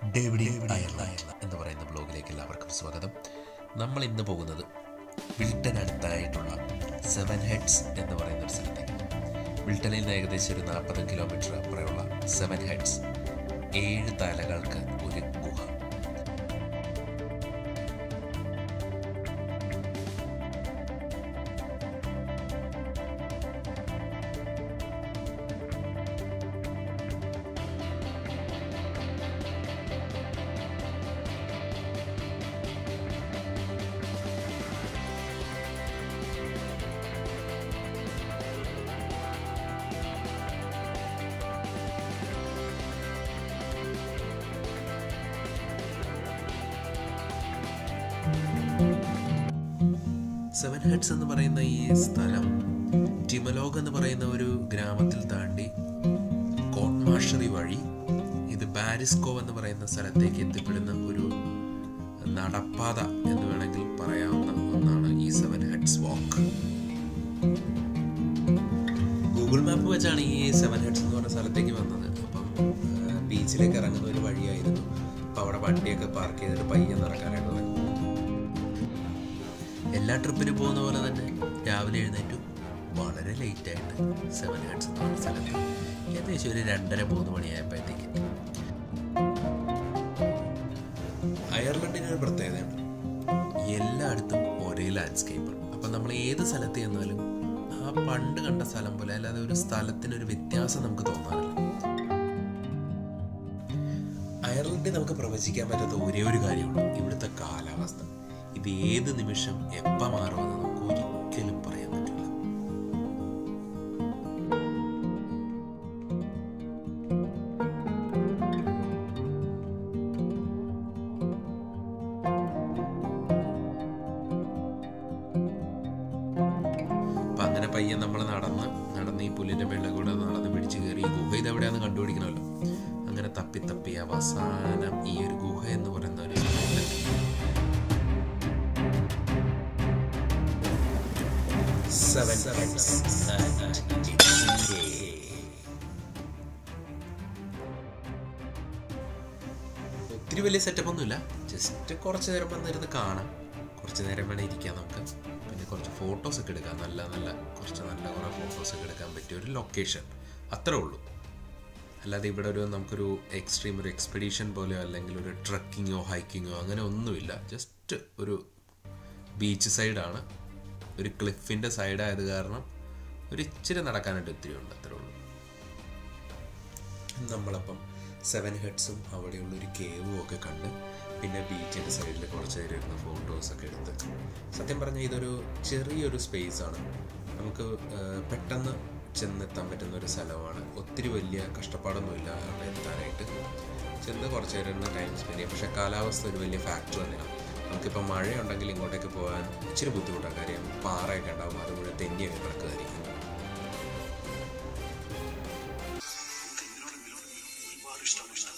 ഡേവിഡി Ireland എന്ന് പറയുന്ന ബ്ലോഗിലേക്ക് എല്ലാവർക്കും സ്വാഗതം നമ്മൾ ഇന്ന് പോകുന്നത് വിൽട്ടൺ അടുത്തായിട്ടുള്ള സെവൻ ഹെഡ്സ് എന്ന് പറയുന്ന ഒരു സ്ഥലത്തേക്ക് വിൽട്ടണിൽ നിന്ന് ഏകദേശം ഒരു നാൽപ്പത് കിലോമീറ്റർ അപ്പുറമുള്ള സെവൻ ഹെഡ്സ് ഏഴ് തലകൾക്ക് ഒരു ഗുഹ സെവൻ ഹെഡ്സ് എന്ന് പറയുന്ന ഈ സ്ഥലം ടിമലോഗ് എന്ന് പറയുന്ന ഒരു ഗ്രാമത്തിൽ താണ്ടി കോട്ട്മാഷറി വഴി ഇത് ബാരിസ്കോ എന്ന് പറയുന്ന സ്ഥലത്തേക്ക് എത്തിപ്പെടുന്ന ഒരു നടപ്പാത എന്ന് വേണമെങ്കിൽ പറയാവുന്ന ഒന്നാണ് ഈ seven heads walk Google map വെച്ചാണ് ഈ സെവൻ ഹെഡ്സ് എന്ന് പറഞ്ഞ സ്ഥലത്തേക്ക് വന്നത് അപ്പം ആ, ബീച്ചിലേക്ക് ഇറങ്ങുന്ന ഒരു വഴിയായിരുന്നു അപ്പം അവിടെ വണ്ടിയൊക്കെ പാർക്ക് ചെയ്തിട്ട് പയ്യെ നടക്കാനായിട്ട് തുടങ്ങി എല്ലാ ട്രിപ്പിനും പോകുന്ന പോലെ തന്നെ രാവിലെ എഴുന്നേറ്റു വളരെ ലേറ്റ് ആയിട്ട് സെവൻ ഹെഡ്സ് എന്ന് പറഞ്ഞ സ്ഥലത്ത് ഏകദേശം ഒരു രണ്ടര മൂന്ന് മണിയായപ്പോഴത്തേക്ക് അയർലൻഡിന് ഒരു പ്രത്യേകതയുണ്ട് എല്ലായിടത്തും ഒരേ ലാൻഡ്സ്കേപ്പ് അപ്പം നമ്മൾ ഏത് സ്ഥലത്ത് ചെന്നാലും ആ പണ്ട് കണ്ട സ്ഥലം പോലെ അല്ലാതെ ഒരു സ്ഥലത്തിനൊരു വ്യത്യാസം നമുക്ക് തോന്നാറില്ല അയർലൻഡിൽ നമുക്ക് പ്രവചിക്കാൻ പറ്റാത്ത ഒരേ ഒരു കാര്യമുള്ളൂ ഇവിടുത്തെ കാലാവസ്ഥ ഇത് ഏത് നിമിഷം എപ്പോൾ മാറുമെന്ന് നമുക്ക് ഒരിക്കലും പറയാൻ പറ്റില്ല അപ്പൊ അങ്ങനെ പയ്യെ നമ്മൾ നടന്ന് നടന്ന് ഈ പുല്ലിന്റെ മേളിൽ കൂടെ നടന്ന് പിടിച്ചു കയറി ഈ ഗുഹ ഇത് എവിടെയാന്ന് കണ്ടുപിടിക്കണമല്ലോ അങ്ങനെ തപ്പി തപ്പി അവസാനം ഈ ഒരു ഗുഹ എന്ന് പറയുന്ന ഒരു സ്ഥലത്തെത്തി. Seven Heads and its cave. ഒത്തിരി വലിയ സെറ്റപ്പ് ഒന്നുമില്ല ജസ്റ്റ് കുറച്ച് നേരം വന്നിരുന്ന് കാണാം കുറച്ച് നേരം വേണേൽ ഇരിക്കാം നമുക്ക് പിന്നെ കുറച്ച് ഫോട്ടോസ് ഒക്കെ എടുക്കാം നല്ല നല്ല കുറച്ച് നല്ല കുറേ ഫോട്ടോസ് ഒക്കെ എടുക്കാൻ പറ്റിയ ഒരു ലൊക്കേഷൻ അത്രേ ഉള്ളൂ അല്ലാതെ ഇവിടെ ഒരു നമുക്കൊരു എക്സ്ട്രീം ഒരു എക്സ്പെഡീഷൻ പോലെയോ അല്ലെങ്കിൽ ഒരു ട്രക്കിങ്ങോ ഹൈക്കിങ്ങോ അങ്ങനെ ഒന്നുമില്ല ജസ്റ്റ് ഒരു ബീച്ച് സൈഡാണ് ഒരു ക്ലിഫിൻ്റെ സൈഡായത് കാരണം ഒരു ഇച്ചിരി നടക്കാനായിട്ട് ഒത്തിരി ഉണ്ട് അത്രേ ഉള്ളൂ നമ്മളപ്പം സെവൻ ഹെഡ്സും അവിടെയുള്ള ഒരു കേവും ഒക്കെ കണ്ട് പിന്നെ ബീച്ചിൻ്റെ സൈഡിൽ കുറച്ച് നേരം ഇരുന്ന് ഫോട്ടോസൊക്കെ എടുത്ത് സത്യം പറഞ്ഞാൽ ഇതൊരു ചെറിയൊരു സ്പേസ് ആണ് നമുക്ക് ആ, പെട്ടെന്ന് ചെന്നെത്താൻ പറ്റുന്ന ഒരു സ്ഥലമാണ് ഒത്തിരി വലിയ കഷ്ടപ്പാടൊന്നുമില്ല അവിടെ എത്താനായിട്ട് ചെന്ന് കുറച്ച് നേരം ഇരുന്ന് ടൈം സ്പെൻഡ് ചെയ്യും പക്ഷേ കാലാവസ്ഥ ഒരു വലിയ ഫാക്ടർ തന്നെയാണ് നമുക്കിപ്പോൾ മഴയുണ്ടെങ്കിൽ ഇങ്ങോട്ടേക്ക് പോകാൻ ഇച്ചിരി ബുദ്ധിമുട്ടാണ് കാര്യം പാറയൊക്കെ ഉണ്ടാവും അത് മുഴുവൻ തെന്നിയൊക്കെ കിടക്കുമായിരിക്കും ഒരുപാട് ഇഷ്ടമാണ്